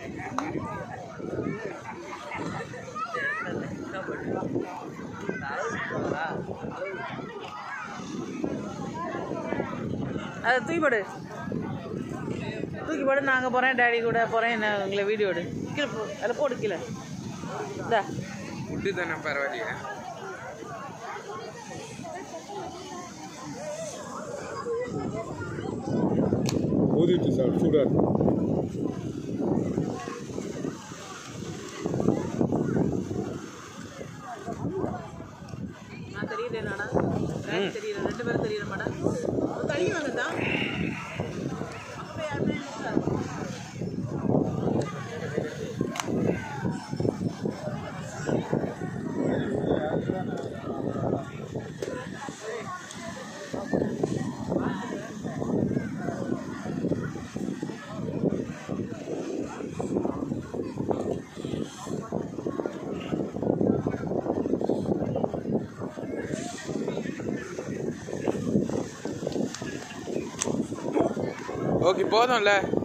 அதை தூக்கி போடு தூக்கி போடு நான் அங்கே போகிறேன் டேடி கூட போகிறேன் என்ன உங்களை வீடியோ எடு கீழே போ அதில் போடு கீழே இந்தா ஃபுட்டு தானே பரவாயில்லையா ஊதிட்டு சாப்பிட்டு சூடாக இருக்கும் நான் தெரியுது நாடா தெரியுது ரெண்டு பேரும் தெரியுற மாடா தள்ளி வாங்கதா அப்போ யாருமே இல்லை. ஓகே போதும்ல